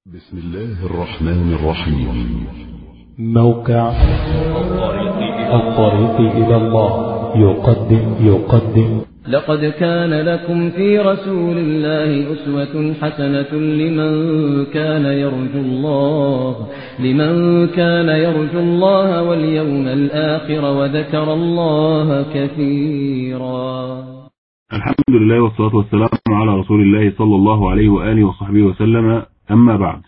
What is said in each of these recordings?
بسم الله الرحمن الرحيم موقع الطريق إلى الله يقدم يقدم لقد كان لكم في رسول الله أسوة حسنة لمن كان يرجو الله لمن كان يرجو الله واليوم الآخر وذكر الله كثيرا الحمد لله والصلاة والسلام على رسول الله صلى الله عليه وآله وصحبه وسلم أما بعد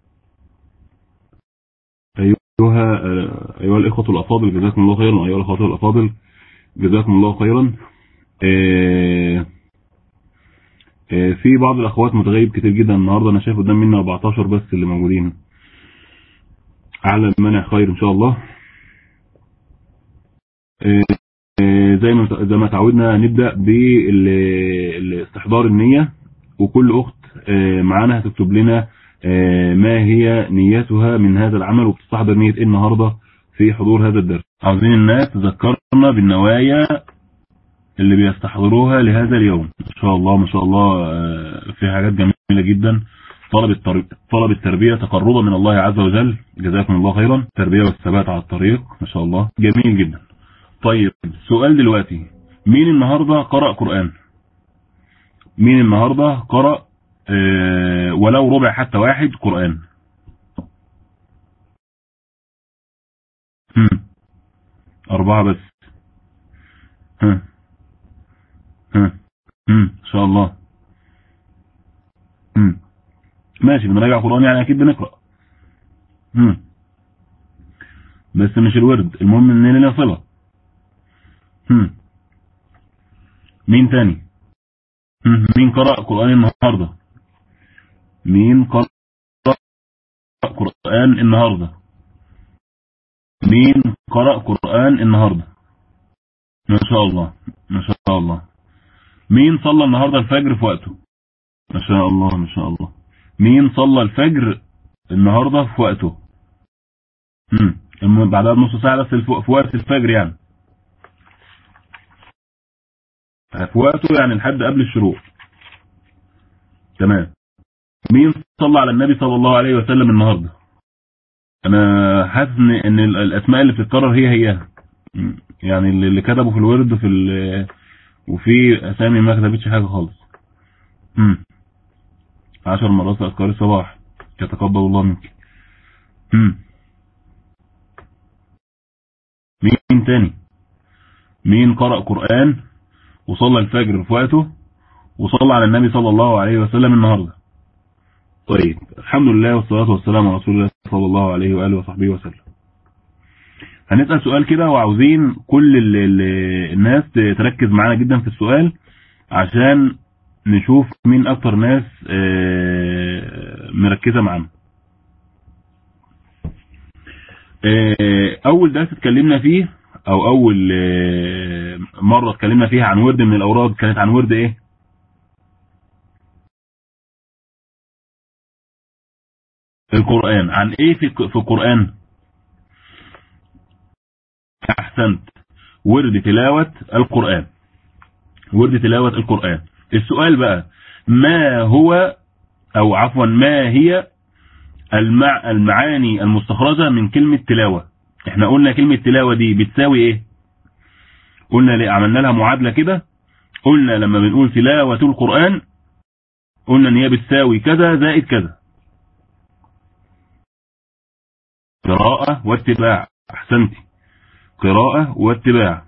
أيها, أيها الإخوة الأفاضل جزاكم الله خيرا أيها الأخوة الأفاضل جزاكم الله خيرا في بعض الأخوات متغيب كتير جدا النهاردة أنا شايف قدام مني 14 بس اللي موجودين على المنع خير إن شاء الله زي ما زي ما تعودنا نبدأ باستحضار النية وكل أخت معانا هتكتب لنا ما هي نيتها من هذا العمل وبتستحضر نية ايه النهاردة في حضور هذا الدرس عاوزين الناس تذكرنا بالنوايا اللي بيستحضروها لهذا اليوم ان شاء الله ما شاء الله في حاجات جميلة جدا طلب طلب التربية تقربا من الله عز وجل جزاكم الله خيرا التربية والثبات على الطريق ما شاء الله جميل جدا طيب سؤال دلوقتي مين النهاردة قرأ قرآن مين النهاردة قرأ أه ولو ربع حتى واحد قرآن هم. أربعة بس هم. هم. هم. إن شاء الله هم. ماشي بنراجع قرآن يعني أكيد بنقرأ هم. بس مش الورد المهم إن لنا صلة هم. مين تاني مين قرأ قرآن النهاردة مين قرأ قرآن النهاردة مين قرأ قرآن النهاردة ما شاء الله ما شاء الله مين صلى النهاردة الفجر في وقته ما شاء الله ما شاء الله مين صلى الفجر النهاردة في وقته هم. بعدها بنص ساعة بس في وقت الفجر يعني في وقته يعني لحد قبل الشروق تمام مين صلى على النبي صلى الله عليه وسلم النهاردة انا حاسس ان الاسماء اللي بتتكرر هي هي يعني اللي كتبوا في الورد في وفي اسامي ما كتبتش حاجة خالص امم عشر مرات اذكار الصباح يتقبل الله منك امم مين تاني مين قرأ قرآن وصلى الفجر في وقته وصلى على النبي صلى الله عليه وسلم النهاردة طيب الحمد لله والصلاة والسلام على رسول الله صلى الله عليه وآله وصحبه وسلم هنسأل سؤال كده وعاوزين كل ال ال الناس تركز معانا جدا في السؤال عشان نشوف مين اكتر ناس مركزة معانا اول درس اتكلمنا فيه او اول مرة اتكلمنا فيها عن ورد من الاوراد كانت عن ورد ايه القرآن عن ايه في في القرآن احسنت ورد تلاوة القرآن ورد تلاوة القرآن السؤال بقى ما هو او عفوا ما هي المع المعاني المستخرجة من كلمة تلاوة احنا قلنا كلمة تلاوة دي بتساوي ايه قلنا ليه عملنا لها معادلة كده قلنا لما بنقول تلاوة القرآن قلنا ان هي بتساوي كذا زائد كذا قراءة واتباع احسنتي قراءة واتباع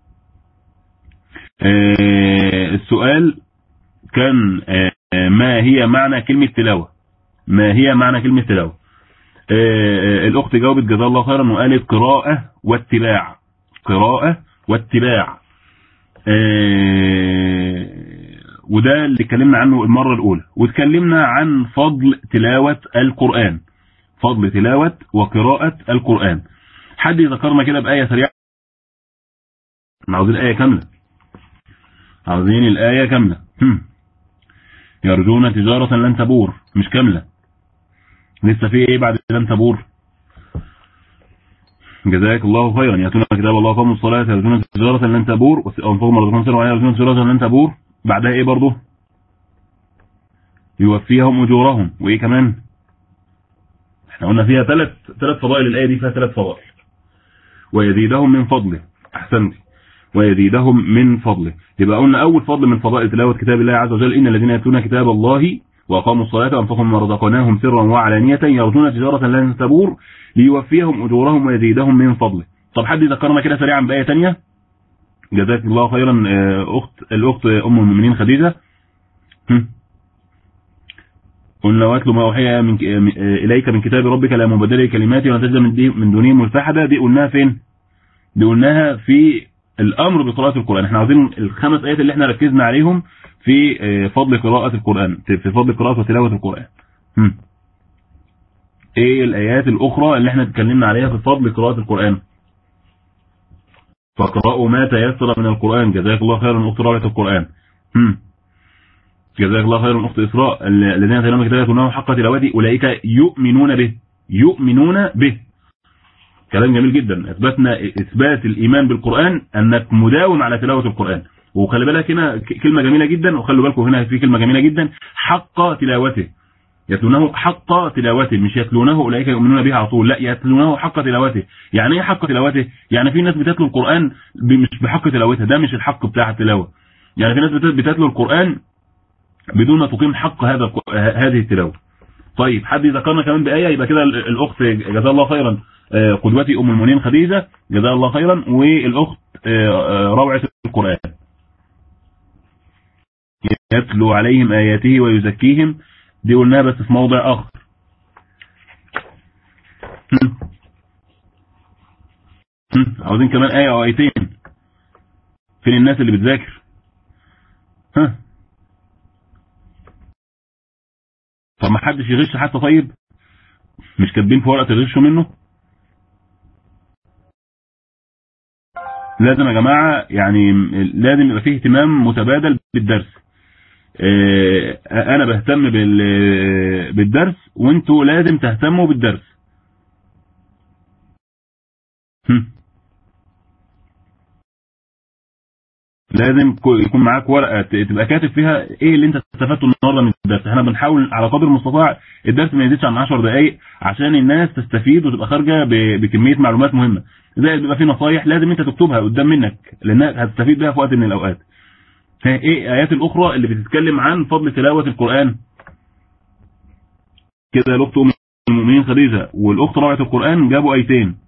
آه السؤال كان آه ما هي معنى كلمة تلاوة ما هي معنى كلمة تلاوة آه الاخت جاوبت جزاها الله خيرا وقالت قراءة واتباع قراءة واتباع وده اللي اتكلمنا عنه المرة الاولى واتكلمنا عن فضل تلاوة القرآن فضل تلاوة وقراءة القرآن حد يذكرنا كده بآية سريعة عاوزين الآية كاملة عاوزين الآية كاملة هم. يرجون تجارة لن تبور مش كاملة لسه في ايه بعد لن تبور جزاك الله خيرا ياتون كتاب الله قاموا الصلاة يرجون تجارة لن تبور وانفقوا مرضكم سروا عليها يرجون تجارة لن تبور بعدها ايه برضه يوفيهم اجورهم وايه كمان احنا قلنا فيها ثلاث ثلاث فضائل الآية دي فيها ثلاث فضائل ويزيدهم من فضله أحسنت ويزيدهم من فضله يبقى قلنا أول فضل من فضائل تلاوة كتاب الله عز وجل إن الذين يتلون كتاب الله وأقاموا الصلاة وأنفقوا مما رزقناهم سرا وعلانية يرجون تجارة لن تبور ليوفيهم أجورهم ويزيدهم من فضله طب حد يذكرنا كده سريعا بآية تانية جزاك الله خيرا أخت الأخت أم المؤمنين خديجة قلنا واتلو ما أوحي من إليك من كتاب ربك لا مبدل لكلماته ولا تجد من دونه ملتحدة دي قلناها فين دي قلناها في الأمر بقراءة القرآن احنا عاوزين الخمس آيات اللي احنا ركزنا عليهم في فضل قراءة القرآن في فضل قراءة وتلاوة القرآن هم. ايه الآيات الأخرى اللي احنا اتكلمنا عليها في فضل قراءة القرآن فقرأوا ما تيسر من القرآن جزاك الله خيرا أخت رابعة القرآن هم. جزاك الله خيرا أخت إسراء الذين تلاموا كتابة تناه حق تلاوته أولئك يؤمنون به يؤمنون به كلام جميل جدا اثبتنا اثبات الايمان بالقرآن انك مداوم على تلاوة القرآن وخلي بالك هنا كلمة جميلة جدا وخلوا بالكم هنا في كلمة جميلة جدا حق تلاوته يتلونه حق تلاوته مش يتلونه اولئك يؤمنون به على طول لا يتلونه حق تلاوته يعني ايه حق تلاوته يعني في ناس بتتلو القرآن مش بحق تلاوته ده مش الحق بتاع التلاوة يعني في ناس بتتلو القرآن بدون ما تقيم حق هذا هذه التلاوة طيب حد يذكرنا كمان بآية يبقى كده الأخت جزاها الله خيرا قدوتي أم المؤمنين خديجة جزاها الله خيرا والأخت روعة القرآن يتلو عليهم آياته ويزكيهم دي قلناها بس في موضع آخر عاوزين كمان آية أو آيتين فين الناس اللي بتذاكر ها طب ما حدش يغش حتى طيب مش كاتبين في ورقة تغشوا منه لازم يا جماعة يعني لازم يبقى فيه اهتمام متبادل بالدرس انا بهتم بالدرس وانتوا لازم تهتموا بالدرس لازم يكون معاك ورقة تبقى كاتب فيها ايه اللي انت استفدته النهارده من الدرس احنا بنحاول على قدر المستطاع الدرس ما يزيدش عن 10 دقائق عشان الناس تستفيد وتبقى خارجه بكميه معلومات مهمه زي بيبقى في نصايح لازم انت تكتبها قدام منك لانك هتستفيد بيها في وقت من الاوقات ايه ايات الاخرى اللي بتتكلم عن فضل تلاوه القران كده الاخت ام المؤمنين خديجه والاخت روعه القران جابوا ايتين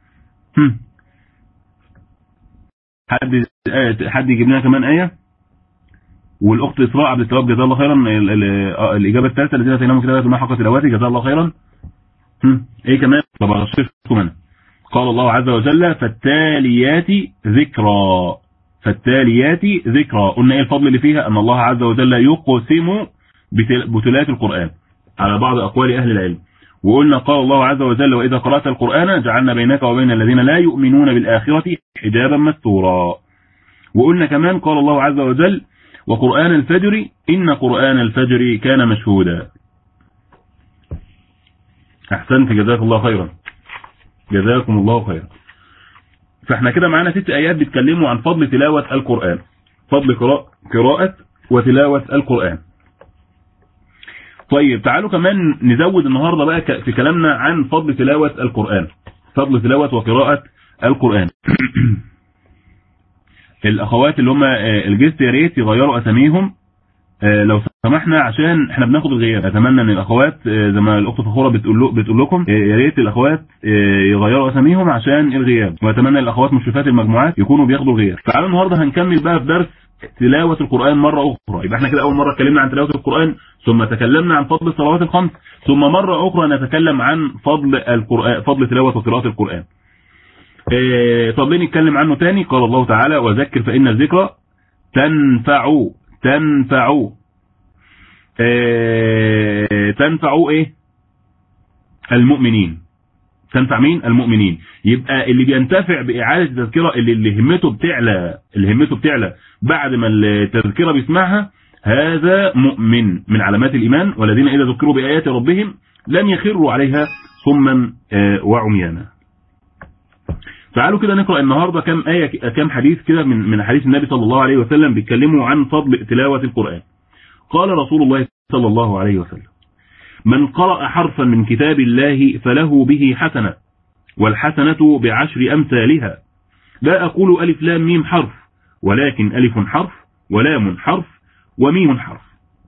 حد حد يجيب لنا كمان ايه والاخت اسراء عبد التواب جزاها الله خيرا الاجابه الثالثه التي اتيناهم كتابه ما حق تلاوته جزاها الله خيرا ايه كمان طب ارشفكم انا قال الله عز وجل فالتاليات ذكرى فالتاليات ذكرى قلنا ايه الفضل اللي فيها ان الله عز وجل يقسم بتلات القرآن على بعض اقوال اهل العلم وقلنا قال الله عز وجل وإذا قرأت القرآن جعلنا بينك وبين الذين لا يؤمنون بالآخرة حجابا مستورا وقلنا كمان قال الله عز وجل وقرآن الفجر إن قرآن الفجر كان مشهودا أحسنت جزاك الله خيرا جزاكم الله خيرا فاحنا كده معانا ست آيات بيتكلموا عن فضل تلاوة القرآن فضل قراءة وتلاوة القرآن طيب تعالوا كمان نزود النهاردة بقى في كلامنا عن فضل تلاوة القرآن فضل تلاوة وقراءة القرآن الأخوات اللي هم الجست يا ريت يغيروا أساميهم لو سمحنا عشان احنا بناخد الغياب اتمنى ان الاخوات زي ما الاخت فخوره بتقول بتقول لكم يا ريت الاخوات يغيروا اساميهم عشان الغياب واتمنى الاخوات مشرفات المجموعات يكونوا بياخدوا الغياب تعالوا النهارده هنكمل بقى في درس تلاوة القرآن مرة أخرى يبقى احنا كده أول مرة اتكلمنا عن تلاوة القرآن ثم تكلمنا عن فضل الصلوات الخمس ثم مرة أخرى نتكلم عن فضل القرآن فضل تلاوة وقراءة القرآن اه طب ليه نتكلم عنه تاني قال الله تعالى وذكر فإن الذكرى تنفع تنفع اه تنفع ايه المؤمنين تنفع مين المؤمنين يبقى اللي بينتفع بإعادة التذكرة اللي, اللي همته بتعلى اللي همته بتعلى بعد ما التذكرة بيسمعها هذا مؤمن من علامات الإيمان والذين إذا ذكروا بآيات ربهم لم يخروا عليها صما وعميانا تعالوا كده نقرأ النهاردة كم آية كم حديث كده من من حديث النبي صلى الله عليه وسلم بيتكلموا عن فضل تلاوة القرآن قال رسول الله صلى الله عليه وسلم من قرأ حرفا من كتاب الله فله به حسنة والحسنة بعشر أمثالها لا أقول ألف لام ميم حرف ولكن ألف حرف ولام حرف وميم حرف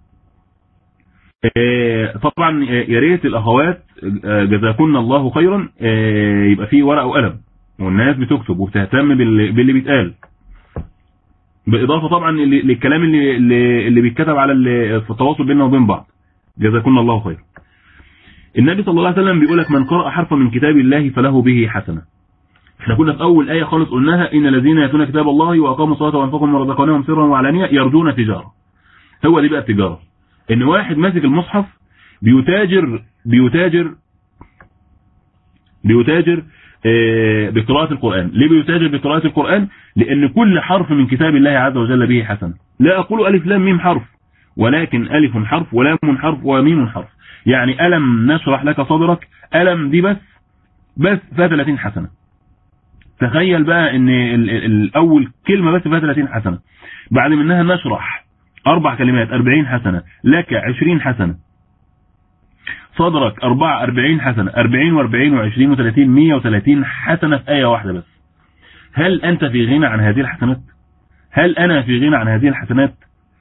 طبعا يا ريت الأخوات جزاكن الله خيرا يبقى فيه ورقة وقلم والناس بتكتب وبتهتم باللي بيتقال بالإضافة طبعا للكلام اللي اللي بيتكتب على في التواصل بيننا وبين بعض جزاكم الله خير النبي صلى الله عليه وسلم بيقول لك من قرأ حرفا من كتاب الله فله به حسنة احنا كنا في اول آية خالص قلناها ان الذين يتون كتاب الله واقاموا الصلاة وانفقوا مما رزقناهم سرا وعلانية يرجون تجارة هو دي بقى التجارة ان واحد ماسك المصحف بيتاجر بيتاجر بيتاجر بقراءة القرآن ليه بيتاجر بقراءة القرآن لأن كل حرف من كتاب الله عز وجل به حسن لا أقول ألف لام ميم حرف ولكن ألف حرف ولام حرف وميم حرف يعني ألم نشرح لك صدرك ألم دي بس بس فيها 30 حسنة تخيل بقى ان الأول كلمة بس فيها 30 حسنة بعد منها نشرح أربع كلمات 40 حسنة لك 20 حسنة صدرك 44 حسنة 40 و40 و20 و30 130 حسنة في آية واحدة بس هل أنت في غنى عن هذه الحسنات هل أنا في غنى عن هذه الحسنات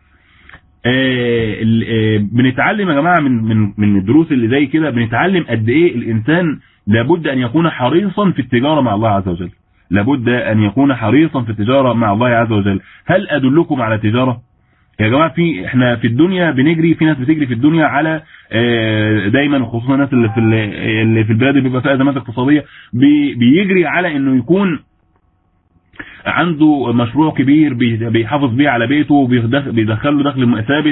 آه آه بنتعلم يا جماعة من, من, من الدروس اللي زي كده بنتعلم قد ايه الانسان لابد ان يكون حريصا في التجارة مع الله عز وجل لابد ان يكون حريصا في التجارة مع الله عز وجل هل ادلكم على تجارة يا جماعة في احنا في الدنيا بنجري في ناس بتجري في الدنيا على آه دايما خصوصا الناس اللي في اللي في البلاد اللي بيبقى فيها ازمات اقتصادية بي بيجري على انه يكون عنده مشروع كبير بيحافظ بيه على بيته بيدخل له دخل ثابت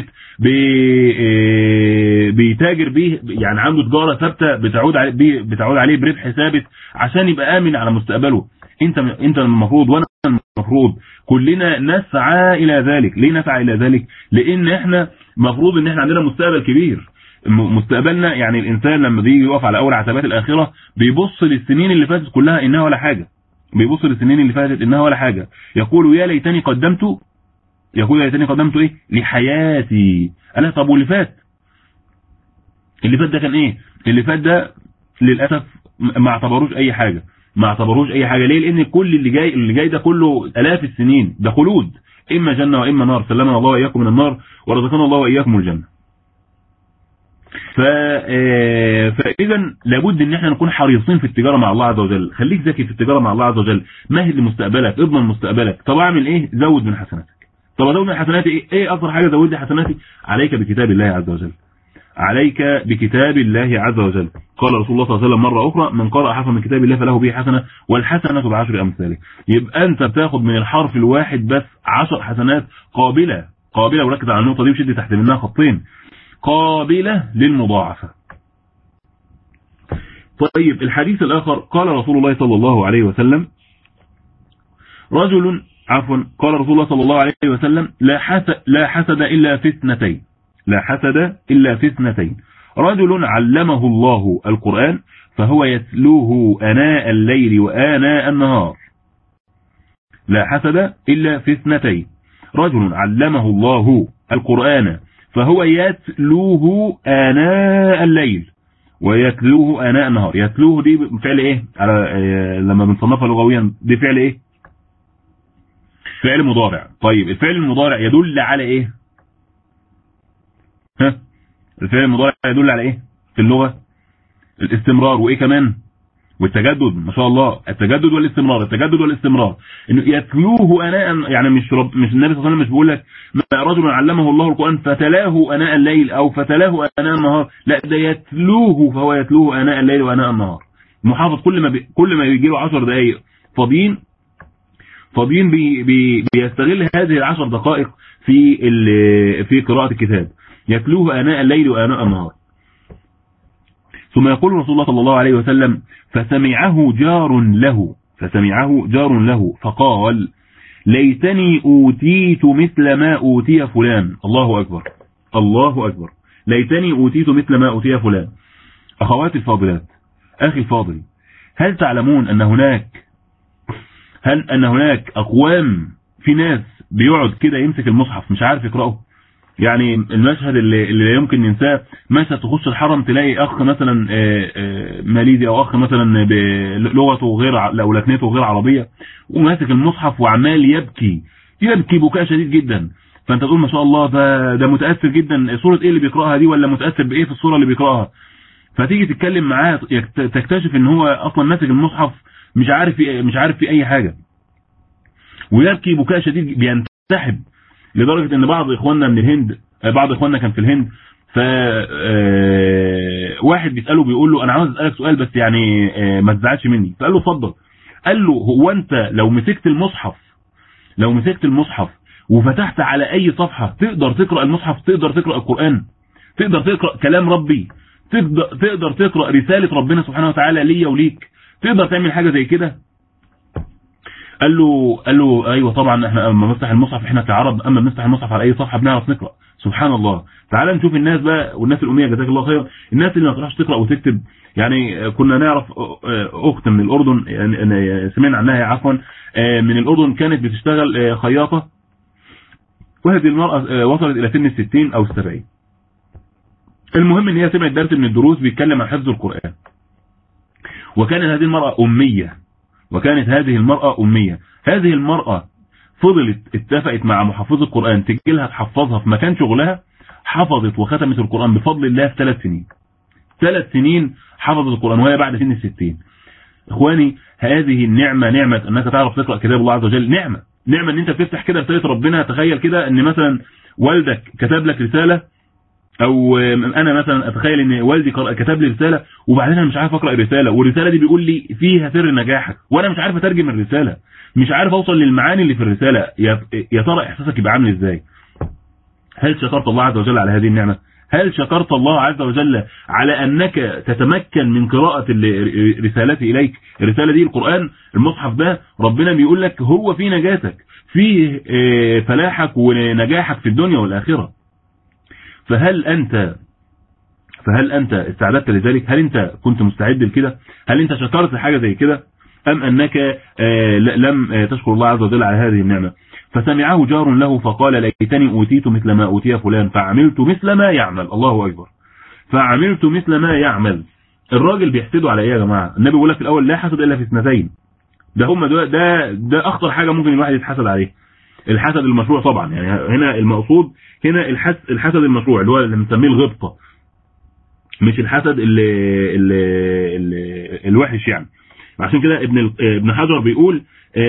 بيتاجر بيه يعني عنده تجارة ثابتة بتعود عليه بتعود عليه بربح ثابت عشان يبقى آمن على مستقبله انت انت المفروض وانا المفروض كلنا نسعى الى ذلك ليه نسعى الى ذلك لان احنا مفروض ان احنا عندنا مستقبل كبير مستقبلنا يعني الانسان لما بيجي يقف على اول عتبات الاخره بيبص للسنين اللي فاتت كلها انها ولا حاجه بيبص للسنين اللي فاتت انها ولا حاجة يقول يا ليتني قدمت يقول يا ليتني قدمت ايه لحياتي انا طب واللي فات اللي فات ده كان ايه اللي فات ده للأسف ما اعتبروش اي حاجة ما اعتبروش اي حاجة ليه لان كل اللي جاي اللي جاي ده كله الاف السنين ده خلود اما جنة واما نار سلمنا الله واياكم من النار ورزقنا الله واياكم الجنة ف... فاذا لابد ان احنا نكون حريصين في التجارة مع الله عز وجل خليك ذكي في التجارة مع الله عز وجل مهد لمستقبلك اضمن مستقبلك طب اعمل ايه زود من حسناتك طب ازود من حسناتي ايه ايه اكثر حاجة زود لي حسناتي عليك بكتاب الله عز وجل عليك بكتاب الله عز وجل قال رسول الله صلى الله عليه وسلم مرة أخرى من قرأ حرفا من كتاب الله فله به حسنة والحسنة بعشر أمثاله يبقى أنت بتاخد من الحرف الواحد بس عشر حسنات قابلة قابلة وركز على النقطة دي وشد تحت منها خطين قابلة للمضاعفة طيب الحديث الآخر قال رسول الله صلى الله عليه وسلم رجل عفوا قال رسول الله صلى الله عليه وسلم لا حسد, لا حسد إلا في اثنتين لا حسد إلا في اثنتين رجل علمه الله القرآن فهو يتلوه أناء الليل وآناء النهار لا حسد إلا في اثنتين رجل علمه الله القرآن فهو يتلوه آناء الليل ويتلوه آناء النهار يتلوه دي فعل ايه على إيه لما بنصنفها لغويا دي فعل ايه فعل مضارع طيب الفعل المضارع يدل على ايه ها الفعل المضارع يدل على ايه في اللغة الاستمرار وايه كمان والتجدد ما شاء الله التجدد والاستمرار التجدد والاستمرار انه يتلوه اناء يعني مش رب مش النبي صلى الله عليه وسلم مش بيقول لك ما رجل علمه الله القران فتلاه اناء الليل او فتلاه اناء النهار لا ده يتلوه فهو يتلوه اناء الليل واناء النهار المحافظ كل ما بي كل ما بيجي له 10 دقائق فاضيين فاضيين بي بي بيستغل هذه العشر دقائق في في قراءة الكتاب يتلوه اناء الليل واناء النهار ثم يقول رسول الله صلى الله عليه وسلم فسمعه جار له فسمعه جار له فقال ليتني أوتيت مثل ما أوتي فلان الله أكبر الله أكبر ليتني أوتيت مثل ما أوتي فلان أخواتي الفاضلات أخي الفاضل هل تعلمون أن هناك هل أن هناك أقوام في ناس بيقعد كده يمسك المصحف مش عارف يقرأه يعني المشهد اللي, اللي لا يمكن ننساه مشهد تخش الحرم تلاقي اخ مثلا آه، آه، ماليزي او اخ مثلا بلغته غير ع- او لكنته غير عربيه وماسك المصحف وعمال يبكي يبكي بكاء شديد جدا فانت تقول ما شاء الله ده ده متاثر جدا سوره ايه اللي بيقراها دي ولا متاثر بايه في السوره اللي بيقراها فتيجي تتكلم معاه يكت- تكتشف ان هو اصلا ماسك المصحف مش عارف في- مش عارف في اي حاجه ويبكي بكاء شديد بينسحب لدرجة ان بعض اخواننا من الهند آه، بعض اخواننا كان في الهند ف آه، واحد بيسأله بيقول له انا عاوز اسألك سؤال بس يعني آه، ما تزعلش مني فقال له اتفضل قال له هو انت لو مسكت المصحف لو مسكت المصحف وفتحت على اي صفحة تقدر تقرأ المصحف تقدر تقرأ القرآن تقدر تقرأ كلام ربي تقدر, تقدر تقرأ رسالة ربنا سبحانه وتعالى ليا وليك تقدر تعمل حاجة زي كده قال له قال له ايوه طبعا احنا لما بنفتح المصحف احنا كعرب اما بنفتح المصحف على اي صفحه بنعرف نقرا سبحان الله تعال نشوف الناس بقى والناس الاميه جزاك الله خير الناس اللي ما بتعرفش تقرا وتكتب يعني كنا نعرف اخت من الاردن يعني سمعنا عنها عفوا من الاردن كانت بتشتغل خياطه وهذه المراه وصلت الى سن الستين او السبعين المهم ان هي سمعت درس من الدروس بيتكلم عن حفظ القران وكانت هذه المراه اميه وكانت هذه المرأة أمية هذه المرأة فضلت اتفقت مع محافظ القرآن تجي لها تحفظها في مكان شغلها حفظت وختمت القرآن بفضل الله في ثلاث سنين ثلاث سنين حفظت القرآن وهي بعد سن الستين اخواني هذه النعمة نعمة انك تعرف تقرأ كتاب الله عز وجل نعمة نعمة ان انت بتفتح كده رسالة ربنا تخيل كده ان مثلا والدك كتب لك رسالة او انا مثلا اتخيل ان والدي كتب لي رساله وبعدين انا مش عارف اقرا الرساله والرساله دي بيقول لي فيها سر نجاحك وانا مش عارف اترجم الرساله مش عارف اوصل للمعاني اللي في الرساله يا ترى احساسك يبقى عامل ازاي هل شكرت الله عز وجل على هذه النعمه هل شكرت الله عز وجل على انك تتمكن من قراءه رسالتي اليك الرساله دي القران المصحف ده ربنا بيقول لك هو في نجاتك فيه فلاحك ونجاحك في الدنيا والاخره فهل أنت فهل أنت استعددت لذلك هل أنت كنت مستعد لكده هل أنت شكرت حاجة زي كده أم أنك لم تشكر الله عز وجل على هذه النعمة فسمعه جار له فقال ليتني أوتيت مثل ما أوتي فلان فعملت مثل ما يعمل الله أكبر فعملت مثل ما يعمل الراجل بيحسده على ايه يا جماعة النبي بيقول لك في الأول لا حسد إلا في اثنتين ده هم ده ده, ده أخطر حاجة ممكن الواحد يتحسد عليه الحسد المشروع طبعا يعني هنا المقصود هنا الحسد, الحسد المشروع اللي هو اللي بنسميه الغبطة مش الحسد اللي, اللي, اللي الوحش يعني عشان كده ابن ابن حجر بيقول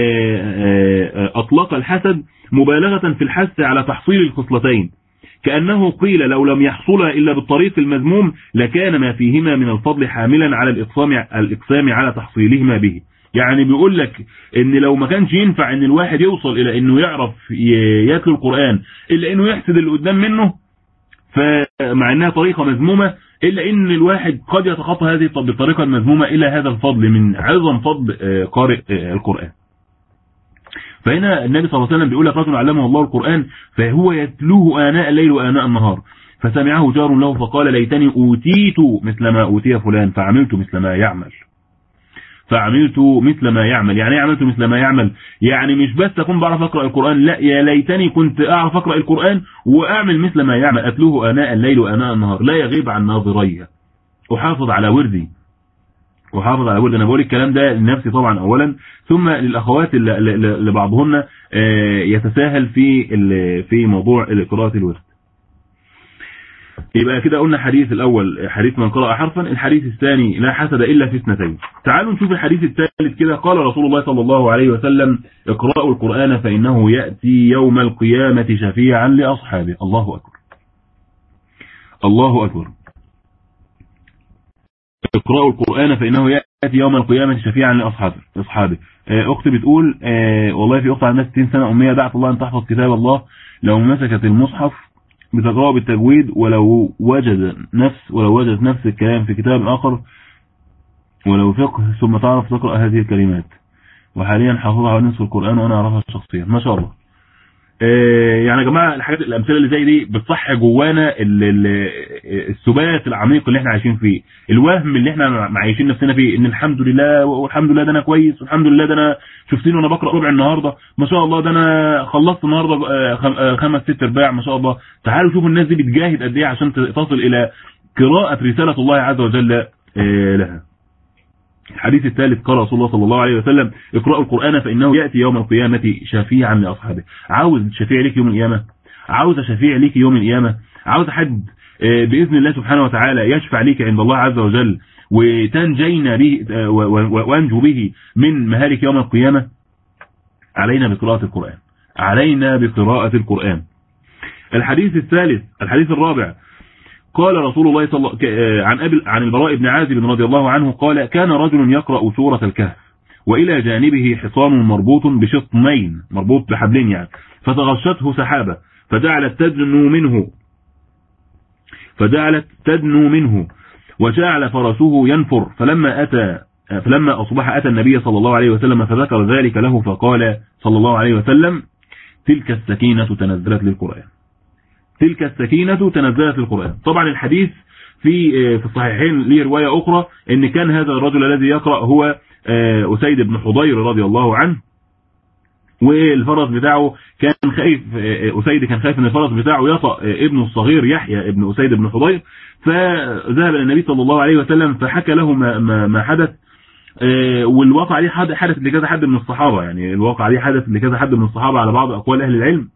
اطلق الحسد مبالغة في الحث على تحصيل الخصلتين كأنه قيل لو لم يحصلا إلا بالطريق المذموم لكان ما فيهما من الفضل حاملا على الإقسام, الإقسام على تحصيلهما به يعني بيقول لك ان لو ما كانش ينفع ان الواحد يوصل الى انه يعرف يتلو القرآن الا انه يحسد اللي قدام منه فمع انها طريقة مذمومة الا ان الواحد قد يتخطى هذه الطريقة المذمومة الى هذا الفضل من عظم فضل قارئ القرآن فهنا النبي صلى الله عليه وسلم بيقول لك رجل علمه الله القرآن فهو يتلوه آناء الليل وآناء النهار فسمعه جار له فقال ليتني أوتيت مثل ما أوتي فلان فعملت مثل ما يعمل فعملت مثل ما يعمل يعني ايه عملت مثل ما يعمل يعني مش بس اكون بعرف اقرا القران لا يا ليتني كنت اعرف اقرا القران واعمل مثل ما يعمل اتلوه اناء الليل واناء النهار لا يغيب عن ناظري احافظ على وردي احافظ على وردي انا بقول الكلام ده لنفسي طبعا اولا ثم للاخوات اللي بعضهن يتساهل في في موضوع قراءه الورد يبقى كده قلنا حديث الأول حديث من قرأ حرفا الحديث الثاني لا حسد إلا في اثنتين تعالوا نشوف الحديث الثالث كده قال رسول الله صلى الله عليه وسلم اقرأوا القرآن فإنه يأتي يوم القيامة شفيعا لأصحابه الله أكبر الله أكبر اقرأوا القرآن فإنه يأتي يوم القيامة شفيعا لأصحابه أصحابه أختي بتقول والله في أخت عندها 60 سنة أمية دعت الله أن تحفظ كتاب الله لو مسكت المصحف بتقرأه بالتجويد ولو وجد نفس ولو وجدت نفس الكلام في كتاب آخر ولو فقه ثم تعرف تقرأ هذه الكلمات وحاليا حافظها على نصف القرآن وأنا أعرفها شخصيا ما شاء الله يعني يا جماعه الحاجات الامثله اللي زي دي بتصح جوانا السبات العميق اللي احنا عايشين فيه الوهم اللي احنا عايشين نفسنا فيه ان الحمد لله والحمد لله ده انا كويس والحمد لله ده انا شفتني وانا بقرا ربع النهارده ما شاء الله ده انا خلصت النهارده خمس ست ارباع ما شاء الله تعالوا شوفوا الناس دي بتجاهد قد ايه عشان تصل الى قراءه رساله الله عز وجل لها الحديث الثالث قال رسول الله صلى الله عليه وسلم اقرأوا القرآن فإنه يأتي يوم القيامة شفيعا لأصحابه عاوز شفيع ليك يوم القيامة عاوز شفيع ليك يوم القيامة عاوز حد بإذن الله سبحانه وتعالى يشفع ليك عند الله عز وجل وتنجينا به وانجو به من مهالك يوم القيامة علينا بقراءة القرآن علينا بقراءة القرآن الحديث الثالث الحديث الرابع قال رسول الله صلى الله عن أبي عن البراء بن عازب رضي الله عنه قال كان رجل يقرأ سورة الكهف وإلى جانبه حصان مربوط بشطمين مربوط بحبلين يعني فتغشته سحابة فجعلت تدنو منه فجعلت تدنو منه وجعل فرسه ينفر فلما أتى فلما أصبح أتى النبي صلى الله عليه وسلم فذكر ذلك له فقال صلى الله عليه وسلم تلك السكينة تنزلت للقرآن تلك السكينة تنزلت للقرآن طبعا الحديث في في الصحيحين ليه رواية أخرى ان كان هذا الرجل الذي يقرأ هو أسيد بن حضير رضي الله عنه والفرس بتاعه كان خايف أسيد كان خايف ان الفرس بتاعه يطأ ابنه الصغير يحيى ابن أسيد بن حضير فذهب الى النبي صلى الله عليه وسلم فحكى له ما, ما, ما حدث والواقع عليه حدث لكذا حد من الصحابة يعني الواقع عليه حدث لكذا حد من الصحابة على بعض أقوال أهل العلم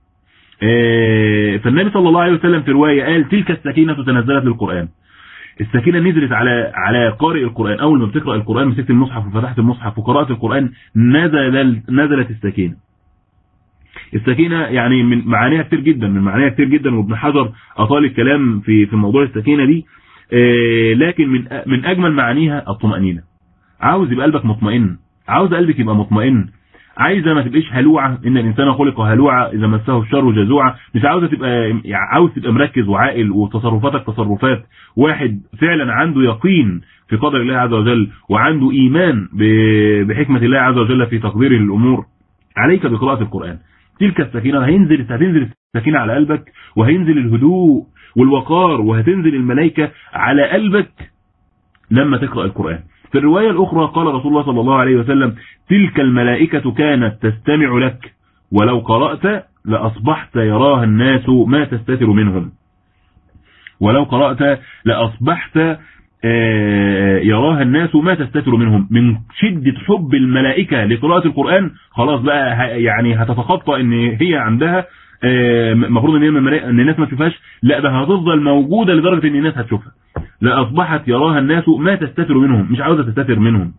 فالنبي صلى الله عليه وسلم في رواية قال تلك السكينة تنزلت للقرآن السكينة نزلت على على قارئ القرآن أول ما بتقرأ القرآن مسكت المصحف وفتحت المصحف وقرأت القرآن نزل نزلت السكينة السكينة يعني من معانيها كتير جدا من معانيها كتير جدا وابن حجر أطال الكلام في في موضوع السكينة دي لكن من من أجمل معانيها الطمأنينة عاوز يبقى قلبك مطمئن عاوز قلبك يبقى مطمئن عايزه ما تبقيش هلوعه ان الانسان خلق هلوعه اذا مسه الشر جزوعه مش عاوزه تبقى يعني عاوز تبقى مركز وعاقل وتصرفاتك تصرفات واحد فعلا عنده يقين في قدر الله عز وجل وعنده ايمان بحكمه الله عز وجل في تقديره للامور عليك بقراءه القران تلك السكينه هينزل هتنزل السكينه على قلبك وهينزل الهدوء والوقار وهتنزل الملائكه على قلبك لما تقرا القران في الرواية الأخرى قال رسول الله صلى الله عليه وسلم تلك الملائكة كانت تستمع لك ولو قرأت لأصبحت يراها الناس ما تستتر منهم ولو قرأت لأصبحت يراها الناس ما تستتر منهم من شدة حب الملائكة لقراءة القرآن خلاص بقى يعني هتتخطى ان هي عندها المفروض ان ان الناس ما تشوفهاش لا ده هتفضل موجودة لدرجة ان الناس هتشوفها لأصبحت يراها الناس ما تستتر منهم مش عاوزة تستتر منهم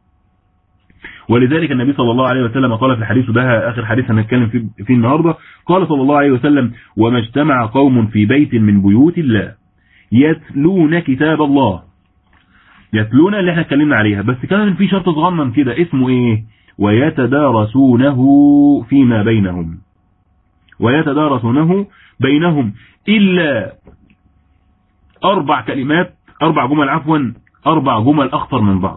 ولذلك النبي صلى الله عليه وسلم قال في الحديث ده آخر حديث هنتكلم فيه, فيه النهاردة قال صلى الله عليه وسلم وما اجتمع قوم في بيت من بيوت الله يتلون كتاب الله يتلون اللي احنا اتكلمنا عليها بس كان في شرط صغنن كده اسمه ايه ويتدارسونه فيما بينهم ويتدارسونه بينهم إلا أربع كلمات أربع جمل عفوا أربع جمل أخطر من بعض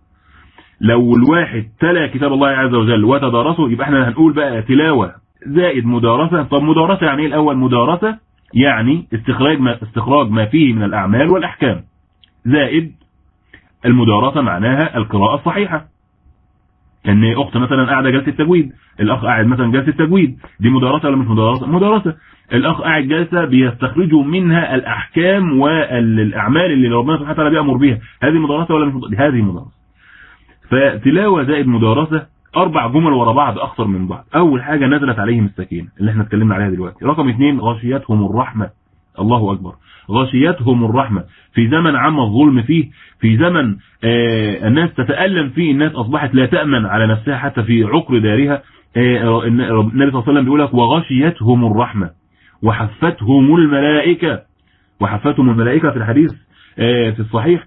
لو الواحد تلا كتاب الله عز وجل وتدارسه يبقى احنا هنقول بقى تلاوة زائد مدارسة طب مدارسة يعني ايه الأول مدارسة يعني استخراج ما, استخراج ما فيه من الأعمال والأحكام زائد المدارسة معناها القراءة الصحيحة ان اخت مثلا قاعده جلسه تجويد الاخ قاعد مثلا جلسه تجويد دي مدارسه ولا مش مدارسه مدارسه الاخ قاعد جلسه بيستخرجوا منها الاحكام والاعمال اللي ربنا سبحانه وتعالى بيامر بيها هذه مدارسه ولا مش مدارسه هذه مدارسه فتلاوه زائد مدارسه اربع جمل ورا بعض اخطر من بعض اول حاجه نزلت عليهم السكينه اللي احنا اتكلمنا عليها دلوقتي رقم اثنين غشيتهم الرحمه الله اكبر غشيتهم الرحمة في زمن عم الظلم فيه في زمن آه الناس تتألم فيه الناس أصبحت لا تأمن على نفسها حتى في عقر دارها آه النبي صلى الله عليه وسلم بيقول لك وغشيتهم الرحمة وحفتهم الملائكة وحفتهم الملائكة في الحديث آه في الصحيح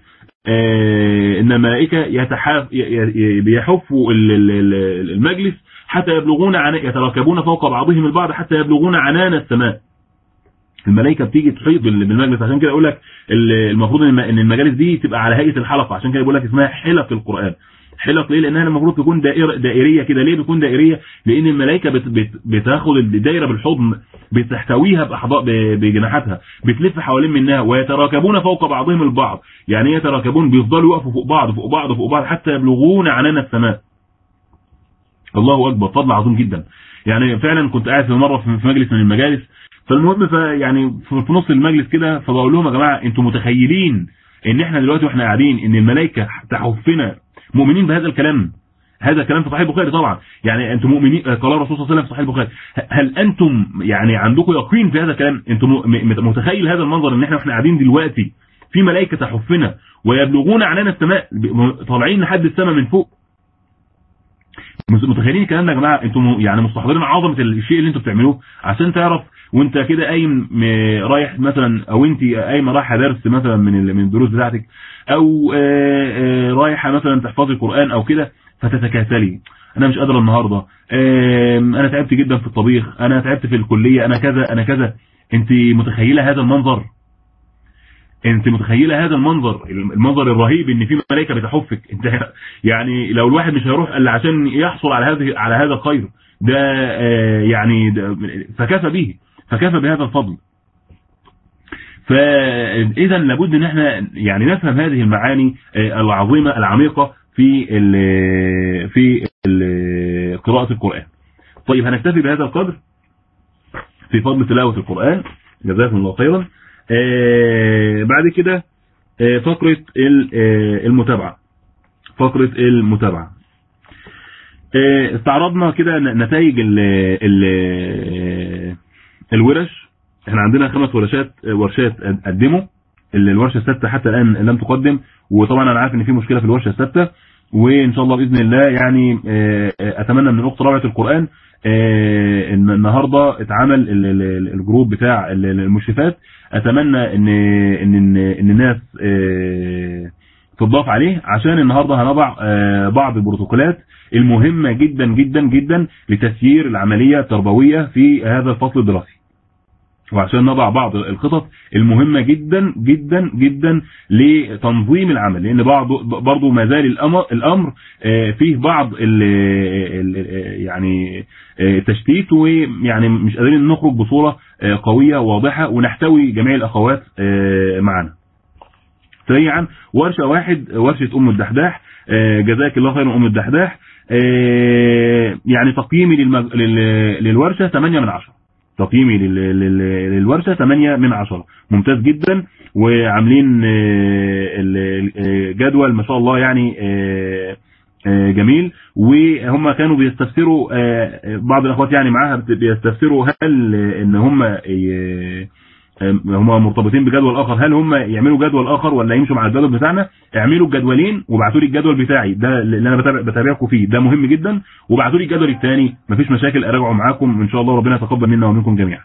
إن الملائكة يتحف بيحفوا المجلس حتى يبلغون عن يتركبون فوق بعضهم البعض حتى يبلغون عنان السماء الملائكه بتيجي تحيط بالمجلس عشان كده اقول لك المفروض ان المجالس دي تبقى على هيئه الحلقه عشان كده بيقول لك اسمها حلق القران حلق ليه لانها المفروض تكون دائرة دائريه كده ليه بتكون دائريه لان الملائكه بت بت بتاخد الدايره بالحضن بتحتويها باحضاء بجناحاتها بتلف حوالين منها ويتراكبون فوق بعضهم البعض يعني يتراكبون بيفضلوا يقفوا فوق بعض فوق بعض فوق بعض حتى يبلغون عنان السماء الله اكبر فضل عظيم جدا يعني فعلا كنت قاعد في مره في مجلس من المجالس فالمهم يعني في نص المجلس كده فبقول لهم يا جماعه انتم متخيلين ان احنا دلوقتي واحنا قاعدين ان الملائكه تحفنا مؤمنين بهذا الكلام هذا كلام في صحيح البخاري طبعا يعني انتم مؤمنين قال الرسول صلى الله عليه وسلم في صحيح البخاري هل انتم يعني عندكم يقين في هذا الكلام انتم متخيل هذا المنظر ان احنا واحنا قاعدين دلوقتي في ملائكه تحفنا ويبلغون عنان السماء طالعين لحد السماء من فوق متخيلين الكلام ده يا جماعه انتم يعني مستحضرين عظمه الشيء اللي انتم بتعملوه عشان تعرف وانت كده قايم رايح مثلا او انت قايمه رايحه درس مثلا من من الدروس بتاعتك او رايحه مثلا تحفظي القران او كده فتتكاسلي انا مش قادره النهارده انا تعبت جدا في الطبيخ انا تعبت في الكليه انا كذا انا كذا انت متخيله هذا المنظر انت متخيله هذا المنظر المنظر الرهيب ان في ملائكه بتحفك انت يعني لو الواحد مش هيروح الا عشان يحصل على هذا على هذا الخير ده يعني ده فكفى به فكفى بهذا الفضل فاذا لابد ان احنا يعني نفهم هذه المعاني العظيمه العميقه في ال في ال قراءه القران طيب هنكتفي بهذا القدر في فضل تلاوه القران جزاكم الله خيرا بعد كده فقره المتابعه فقره المتابعه استعرضنا كده نتائج ال ال الورش احنا عندنا خمس ورشات ورشات قدموا الورشه السادسه حتى الان لم تقدم وطبعا انا عارف ان في مشكله في الورشه السادسه وان شاء الله باذن الله يعني اتمنى من الاخت رابعه القران ان النهارده اتعمل الجروب بتاع المشرفات اتمنى ان ان ان الناس تضاف عليه عشان النهارده هنضع بعض البروتوكولات المهمة جدا جدا جدا لتسيير العملية التربوية في هذا الفصل الدراسي وعشان نضع بعض الخطط المهمة جدا جدا جدا لتنظيم العمل لان بعض برضو ما زال الامر, الأمر فيه بعض ال ال يعني تشتيت ويعني مش قادرين نخرج بصورة قوية واضحة ونحتوي جميع الاخوات معنا سريعا ورشة واحد ورشة ام الدحداح جزاك الله خيرا ام الدحداح يعني تقييمي للمج... للورشة 8 من 10 تقييمي للورشة 8 من 10 ممتاز جدا وعاملين الجدول ما شاء الله يعني جميل وهم كانوا بيستفسروا بعض الاخوات يعني معاها بيستفسروا هل ان هم هم مرتبطين بجدول اخر هل هم يعملوا جدول اخر ولا يمشوا مع الجدول بتاعنا اعملوا الجدولين وابعتوا لي الجدول بتاعي ده اللي انا بتابع بتابعكم فيه ده مهم جدا وابعتوا لي الجدول الثاني مفيش مشاكل اراجعه معاكم ان شاء الله ربنا يتقبل منا ومنكم جميعا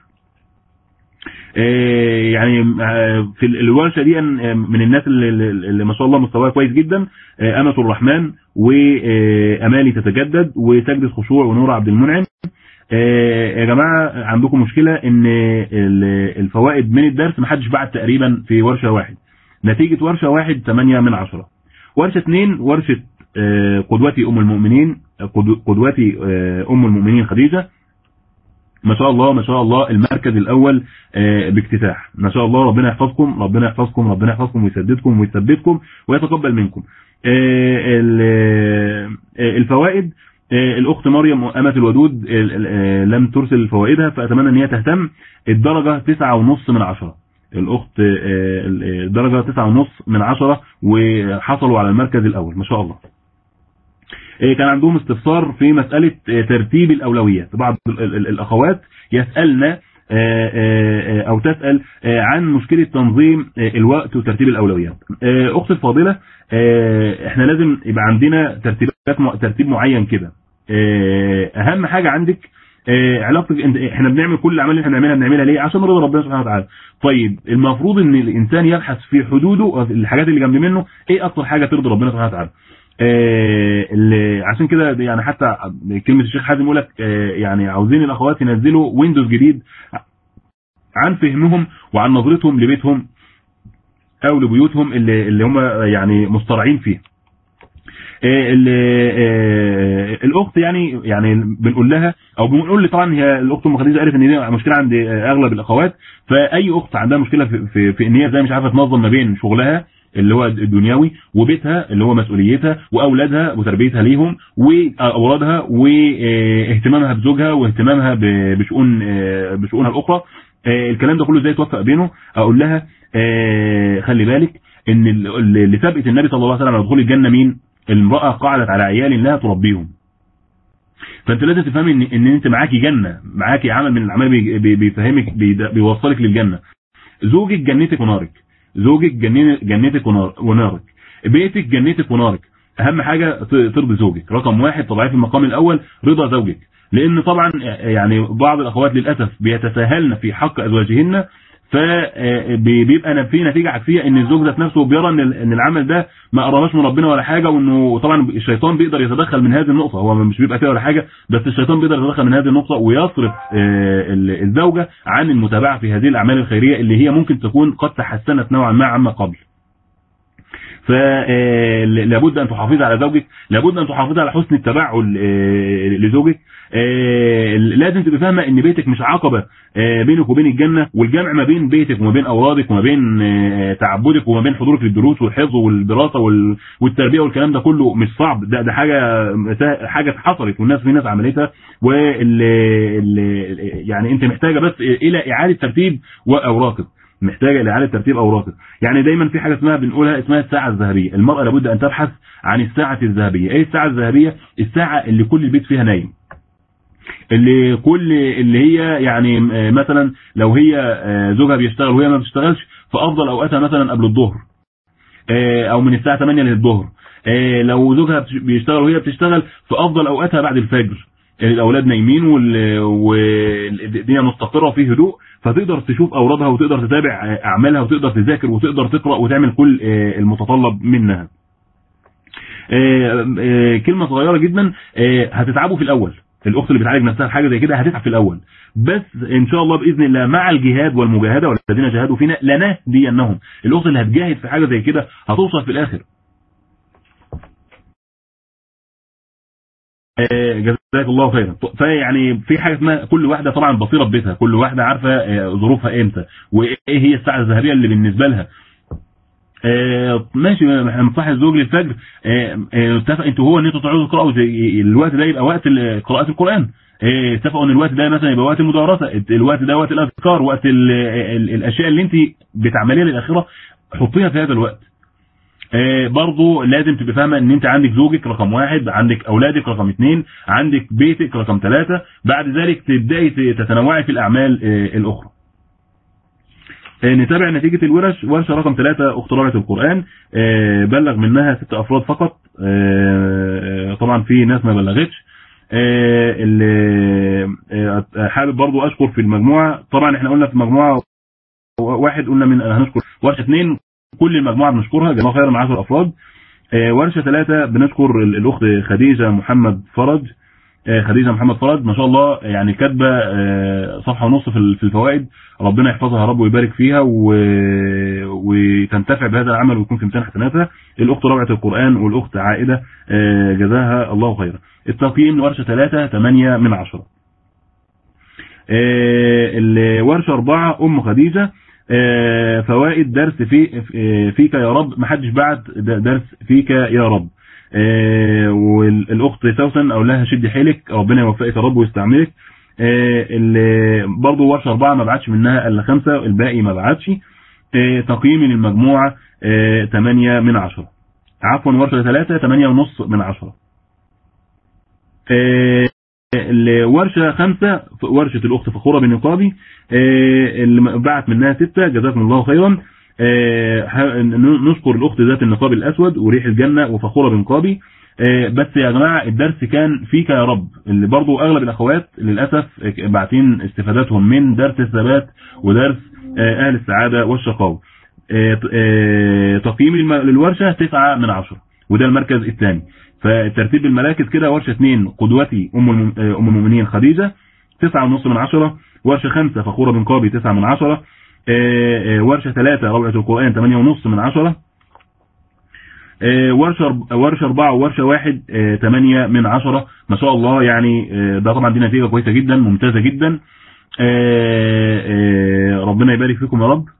يعني في الورشه دي من الناس اللي, اللي ما شاء الله مستواها كويس جدا امة الرحمن وامالي تتجدد وسجدة خشوع ونور عبد المنعم يا جماعة عندكم مشكلة ان الفوائد من الدرس محدش بعت تقريبا في ورشة واحد نتيجة ورشة واحد 8 من 10 ورشة 2 ورشة قدوتي ام المؤمنين قدوتي ام المؤمنين خديجة ما شاء الله ما شاء الله المركز الاول باكتساح ما شاء الله ربنا يحفظكم ربنا يحفظكم ربنا يحفظكم ويسددكم ويثبتكم ويتقبل منكم الفوائد الاخت مريم امة الودود لم ترسل فوائدها فاتمنى ان هي تهتم الدرجة تسعة ونص من عشرة الاخت الدرجة تسعة ونص من عشرة وحصلوا على المركز الاول ما شاء الله كان عندهم استفسار في مسألة ترتيب الاولويات بعض الاخوات يسألنا او تسأل عن مشكلة تنظيم الوقت وترتيب الاولويات اخت الفاضلة احنا لازم يبقى عندنا ترتيبات ترتيب معين كده اهم حاجة عندك علاقتك احنا بنعمل كل الاعمال اللي احنا بنعملها بنعملها ليه عشان نرضي ربنا سبحانه وتعالى طيب المفروض ان الانسان يبحث في حدوده الحاجات اللي جنب منه ايه اكتر حاجة ترضي ربنا سبحانه وتعالى عشان كده يعني حتى كلمة الشيخ حازم يقول لك يعني عاوزين الاخوات ينزلوا ويندوز جديد عن فهمهم وعن نظرتهم لبيتهم او لبيوتهم اللي, اللي هم يعني مصطرعين فيه آه، ال- آه، الاخت يعني يعني بنقول لها او بنقول لي طبعا هي الاخت ام خديجه عرفت ان دي مشكله عند آه، اغلب الاخوات فاي اخت عندها مشكله في, في, في ان هي ازاي مش عارفه تنظم ما بين شغلها اللي هو الدنيوي وبيتها اللي هو مسؤوليتها واولادها وتربيتها ليهم واولادها واهتمامها بزوجها واهتمامها ب- بشؤون آه، بشؤونها الاخرى آه، الكلام ده كله ازاي توفق بينه اقول لها آه، خلي بالك ان ال- ال- اللي ثبت النبي صلى الله عليه وسلم على دخول الجنه مين المراه قعدت على عيال لها تربيهم فانت لازم تفهمي ان ان انت معاكي جنه معاكي عمل من الاعمال بي- بي- بيفهمك بيد- بيوصلك للجنه زوجك جنتك ونارك زوجك جنن- جنتك ونار- ونارك بيتك جنتك ونارك اهم حاجه ت- ترضي زوجك رقم واحد طبعا في المقام الاول رضا زوجك لان طبعا يعني بعض الاخوات للاسف بيتساهلن في حق ازواجهن فبيبقى في نتيجه عكسيه ان الزوج ذات نفسه بيرى ان ال- ان العمل ده ما قربش من ربنا ولا حاجه وانه طبعا الشيطان بيقدر يتدخل من هذه النقطه هو مش بيبقى كده ولا حاجه بس الشيطان بيقدر يتدخل من هذه النقطه ويصرف آه، ال- الزوجه عن المتابعه في هذه الاعمال الخيريه اللي هي ممكن تكون قد تحسنت نوعا ما عما قبل فلابد ان تحافظي على زوجك لابد ان تحافظي على حسن التبعل آه، لزوجك آه، لازم تبقى فاهمه ان بيتك مش عقبه آه، بينك وبين الجنه والجمع ما بين بيتك وما بين اولادك وما بين آه، تعبدك وما بين حضورك للدروس والحفظ والدراسه وال- والتربيه والكلام ده كله مش صعب ده ده حاجه حاجه حصلت والناس في ناس عملتها وال ال- يعني انت محتاجه بس الى اعاده ترتيب واوراقك محتاجه الى اعاده ترتيب اوراقك يعني دايما في حاجه اسمها بنقولها اسمها الساعه الذهبيه المراه لابد ان تبحث عن الساعه الذهبيه ايه الساعه الذهبيه الساعه اللي كل البيت فيها نايم اللي كل اللي هي يعني آه، مثلا لو هي آه، زوجها بيشتغل وهي ما بتشتغلش فافضل اوقاتها مثلا قبل الظهر آه، او من الساعه 8 للظهر آه، لو زوجها بتش- بيشتغل وهي بتشتغل فافضل اوقاتها بعد الفجر الاولاد نايمين وال- والدنيا مستقره وفيه هدوء فتقدر تشوف اورادها وتقدر تتابع آه، اعمالها وتقدر تذاكر وتقدر تقرا وتعمل كل آه، المتطلب منها آه، آه، كلمه صغيره جدا آه، هتتعبوا في الاول الاخت اللي بتعالج نفسها في حاجه زي كده هتتعب في الاول بس ان شاء الله باذن الله مع الجهاد والمجاهده والذين جاهدوا فينا لنهدينهم الاخت اللي هتجاهد في حاجه زي كده هتوصل في الاخر آه، جزاك الله خيرا فيعني في حاجه اسمها كل واحده طبعا بصيره ببيتها كل واحده عارفه آه، ظروفها امتى وايه هي الساعه الذهبيه اللي بالنسبه لها آه، ماشي احنا بنصحي الزوج للفجر آه، آه، اتفق انتوا هو ان انتوا تقعدوا تقراوا زي الوقت ده يبقى وقت ال- قراءه القران آه، اتفقوا ان الوقت ده مثلا يبقى وقت المدارسه الوقت ده وقت الاذكار وقت ال ال الاشياء اللي انت بتعمليها للاخره حطيها في هذا الوقت آه، برضو لازم تبقى فاهمه ان انت عندك زوجك رقم واحد عندك اولادك رقم اثنين عندك بيتك رقم ثلاثة بعد ذلك تبداي تتنوعي في الاعمال آه، الاخرى آه، نتابع نتيجة الورش ورشة رقم ثلاثة أخت رابعة القرآن آه، بلغ منها ست أفراد فقط آه، آه، طبعا في ناس ما بلغتش آه، اللي آه، حابب برضو أشكر في المجموعة طبعا احنا قلنا في المجموعة واحد قلنا من هنشكر ورشة اثنين كل المجموعة بنشكرها جزاها خيرا من 10 أفراد آه، ورشة ثلاثة بنشكر ال- الأخت خديجة محمد فرج آه، خديجة محمد فرج ما شاء الله يعني كاتبة آه، صفحة ونص في ال- في الفوائد ربنا يحفظها يا رب ويبارك فيها و... وتنتفع بهذا العمل ويكون في امتحان حسناتها الأخت رابعة القرآن والأخت عائدة آه، جزاها الله خيرا التقييم لورشة ثلاثة 8 من 10 الورشة أربعة أم خديجة آه، فوائد درس في آه، فيك يا رب محدش بعت د- درس فيك يا رب آه، والاخت سوسن اقول لها شدي حيلك ربنا يوفقك يا رب ويستعملك آه، اللي برضه ورشه اربعه ما بعتش منها الا خمسه الباقي ما بعتش آه، تقييمي للمجموعه 8 من 10 عفوا ورشه ثلاثه 8 ونص من 10 آه، الورشة خمسة ورشة الأخت فخورة بالنقابي آه، اللي بعت منها ستة جزاكم الله خيرا آه، ح- نشكر الأخت ذات النقاب الأسود وريح الجنة وفخورة بالنقابي آه، بس يا جماعة الدرس كان فيك يا رب اللي برضو أغلب الأخوات للأسف باعتين استفادتهم من درس الثبات ودرس آه، أهل السعادة والشقاوة آه، آه، تقييم الم- للورشة تسعة من عشرة وده المركز الثاني فترتيب المراكز كده ورشة اثنين قدوتي أم الم- آه، أم المؤمنين خديجة تسعة ونص من عشرة ورشة خمسة فخورة بن قابي تسعة من عشرة آه، آه، ورشة ثلاثة روعة القرآن ثمانية ونص من عشرة ورشة ورشة 4 وورشة 1 8 من 10 ما شاء الله يعني ده طبعا دي نتيجة كويسة جدا ممتازة جدا ربنا يبارك فيكم يا رب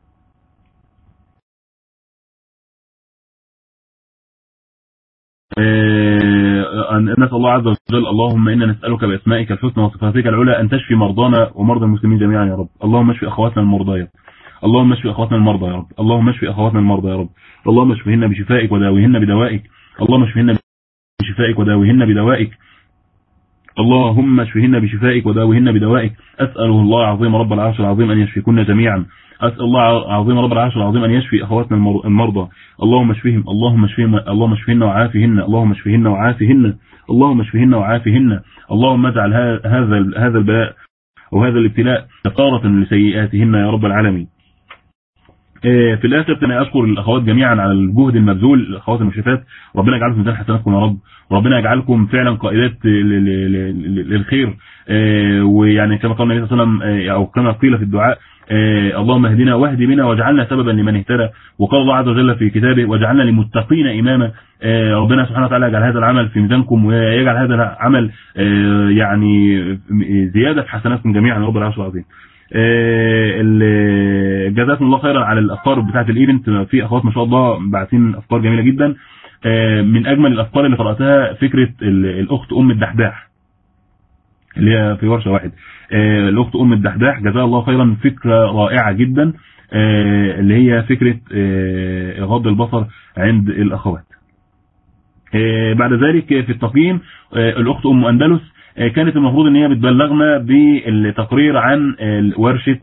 نسأل الله عز وجل اللهم إنا نسألك بأسمائك الحسنى وصفاتك العلى أن تشفي مرضانا ومرضى المسلمين جميعا يا رب اللهم اشفي أخواتنا المرضى اللهم اشفي أخواتنا المرضى يا رب اللهم اشفي أخواتنا المرضى يا رب اللهم اشفيهن بشفائك وداويهن بدوائك اللهم اشفيهن بشفائك وداويهن بدوائك اللهم اشفيهن بشفائك وداويهن بدوائك أسأله الله العظيم رب العرش العظيم أن يشفيكن جميعا أسأل الله العظيم رب العرش العظيم أن يشفي أخواتنا المرضى اللهم اشفيهم اللهم اشفيهم اللهم اشفيهن وعافهن اللهم اشفيهن وعافهن اللهم اشفيهن وعافهن اللهم اجعل هذا هذا البلاء وهذا الابتلاء كفارة لسيئاتهن يا رب العالمين في الاخر انا اشكر الاخوات جميعا على الجهد المبذول الاخوات المشرفات ربنا يجعلكم ميزان حسناتكم يا رب وربنا يجعلكم فعلا قائدات للخير ويعني كما قال النبي صلى الله عليه وسلم او كما قيل في الدعاء اللهم اهدنا واهد بنا واجعلنا سببا لمن اهتدى وقال الله عز وجل في كتابه واجعلنا للمتقين اماما ربنا سبحانه وتعالى يجعل هذا العمل في ميزانكم ويجعل هذا العمل يعني زياده في حسناتكم جميعا يا رب العرش العظيم جزاكم الله خيرا على الافكار بتاعه الايفنت في اخوات ما شاء الله باعتين افكار جميله جدا من اجمل الافكار اللي قراتها فكره الاخت ام الدحداح اللي هي في ورشه واحد الاخت ام الدحداح جزاها الله خيرا فكره رائعه جدا اللي هي فكره غض البصر عند الاخوات بعد ذلك في التقييم الاخت ام اندلس كانت المفروض ان هي بتبلغنا بالتقرير عن ورشة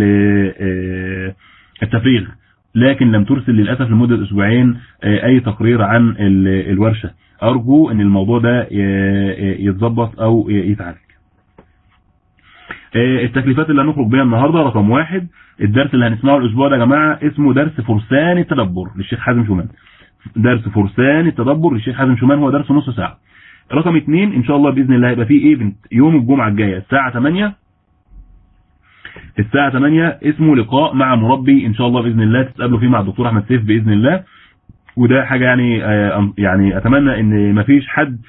التفريغ لكن لم ترسل للأسف لمدة أسبوعين أي تقرير عن الورشة أرجو أن الموضوع ده يتظبط أو يتعالج التكليفات اللي هنخرج بيها النهاردة رقم واحد الدرس اللي هنسمعه الأسبوع ده يا جماعة اسمه درس فرسان التدبر للشيخ حازم شومان درس فرسان التدبر للشيخ حازم شومان هو درس نص ساعة رقم اتنين ان شاء الله باذن الله هيبقى فيه ايفنت يوم الجمعه الجايه الساعه 8 الساعه 8 اسمه لقاء مع مربي ان شاء الله باذن الله تتقابلوا فيه مع الدكتور احمد سيف باذن الله وده حاجه يعني يعني اتمنى ان مفيش حد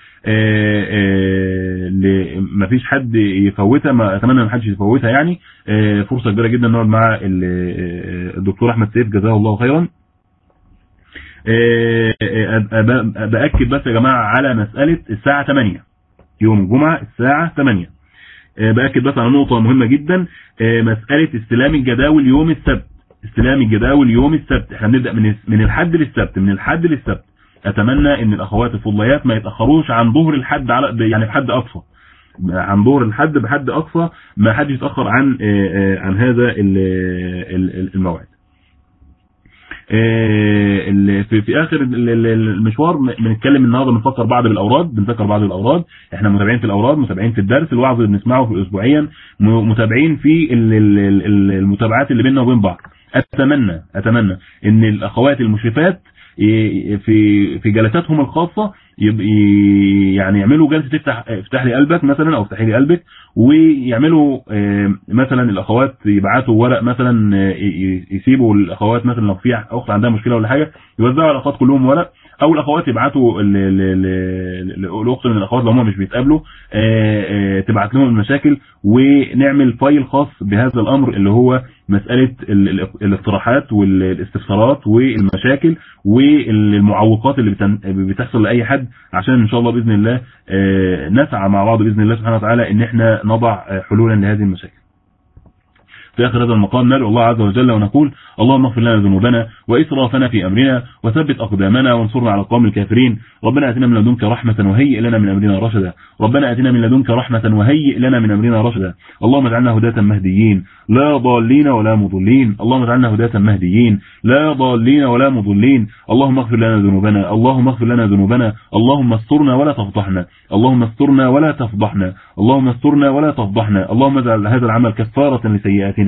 مفيش حد يفوتها ما اتمنى ان حدش يفوتها يعني فرصه كبيره جدا نقعد مع الدكتور احمد سيف جزاه الله خيرا بأكد بس يا جماعة على مسألة الساعة 8 يوم الجمعة الساعة 8 بأكد بس على نقطة مهمة جدا مسألة استلام الجداول يوم السبت استلام الجداول يوم السبت احنا بنبدأ من من الحد للسبت من الحد للسبت اتمنى ان الاخوات الفضليات ما يتأخروش عن ظهر الحد على يعني بحد اقصى عن ظهر الحد بحد اقصى ما حدش يتأخر عن عن هذا الموعد في في اخر المشوار بنتكلم النهارده بنفكر بعض بالاوراد بنذكر بعض الاوراد احنا متابعين في الاوراد متابعين في الدرس الوعظ اللي بنسمعه في اسبوعيا متابعين في المتابعات اللي بيننا وبين بعض اتمنى اتمنى ان الاخوات المشرفات في في جلساتهم الخاصه يعني يعملوا جلسه افتح افتح لي قلبك مثلا او افتحي لي قلبك ويعملوا مثلا الاخوات يبعتوا ورق مثلا يسيبوا الاخوات مثلا لو في اخت عندها مشكله ولا حاجه يوزعوا الاخوات كلهم ورق او الاخوات يبعتوا الاخت من الاخوات لو هم مش بيتقابلوا تبعت لهم المشاكل ونعمل فايل خاص بهذا الامر اللي هو مساله الاقتراحات والاستفسارات والمشاكل والمعوقات اللي بتحصل لاي حد عشان ان شاء الله باذن الله نسعى مع بعض باذن الله سبحانه وتعالى ان احنا نضع حلولا لهذه المشاكل في آخر هذا المقام ندعو الله عز وجل ونقول اللهم اغفر لنا ذنوبنا وإسرافنا في أمرنا وثبت أقدامنا وانصرنا على القوم الكافرين ربنا أتنا من لدنك رحمة وهيئ لنا من أمرنا رشدا ربنا أتنا من لدنك رحمة وهيئ لنا من أمرنا رشدا اللهم اجعلنا هداة مهديين لا ضالين ولا مضلين اللهم اجعلنا هداة مهديين لا ضالين ولا مضلين اللهم اغفر لنا ذنوبنا اللهم اغفر لنا ذنوبنا اللهم استرنا ولا تفضحنا اللهم استرنا ولا تفضحنا اللهم استرنا ولا تفضحنا اللهم اجعل هذا العمل كفارة لسيئاتنا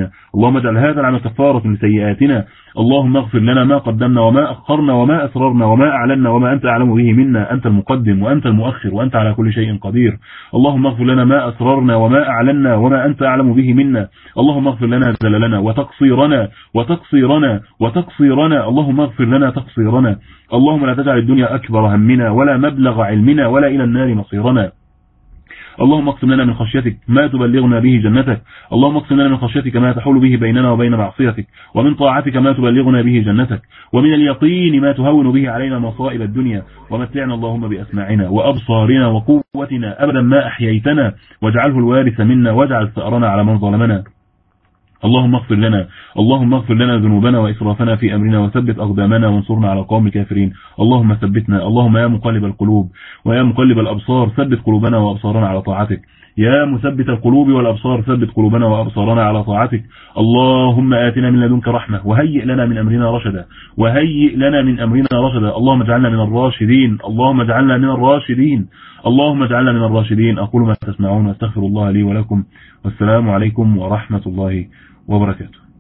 علينا اللهم اجعل هذا العمل كفارة لسيئاتنا اللهم اغفر لنا ما قدمنا وما أخرنا وما أسررنا وما أعلنا وما أنت أعلم به منا أنت المقدم وأنت المؤخر وأنت على كل شيء قدير اللهم اغفر لنا ما أسررنا وما أعلنا وما أنت أعلم به منا اللهم اغفر لنا زللنا وتقصيرنا وتقصيرنا وتقصيرنا اللهم اغفر لنا تقصيرنا اللهم لا تجعل الدنيا أكبر همنا ولا مبلغ علمنا ولا إلى النار مصيرنا اللهم اقسم لنا من خشيتك ما تبلغنا به جنتك اللهم اقسم لنا من خشيتك ما تحول به بيننا وبين معصيتك ومن طاعتك ما تبلغنا به جنتك ومن اليقين ما تهون به علينا مصائب الدنيا ومتعنا اللهم بأسماعنا وأبصارنا وقوتنا أبدا ما أحييتنا واجعله الوارث منا واجعل ثأرنا على من ظلمنا اللهم اغفر لنا اللهم اغفر لنا ذنوبنا وإسرافنا في أمرنا وثبت أقدامنا وانصرنا على قوم الكافرين اللهم ثبتنا اللهم يا مقلب القلوب ويا مقلب الأبصار ثبت قلوبنا وأبصارنا على طاعتك يا مثبت القلوب والأبصار ثبت قلوبنا وأبصارنا على طاعتك اللهم آتنا من لدنك رحمة وهيئ لنا من أمرنا رشدا وهيئ لنا من أمرنا رشدا اللهم اجعلنا من الراشدين اللهم اجعلنا من الراشدين اللهم اجعلنا من الراشدين أقول ما تسمعون واستغفر الله لي ولكم والسلام عليكم ورحمة الله وبركاته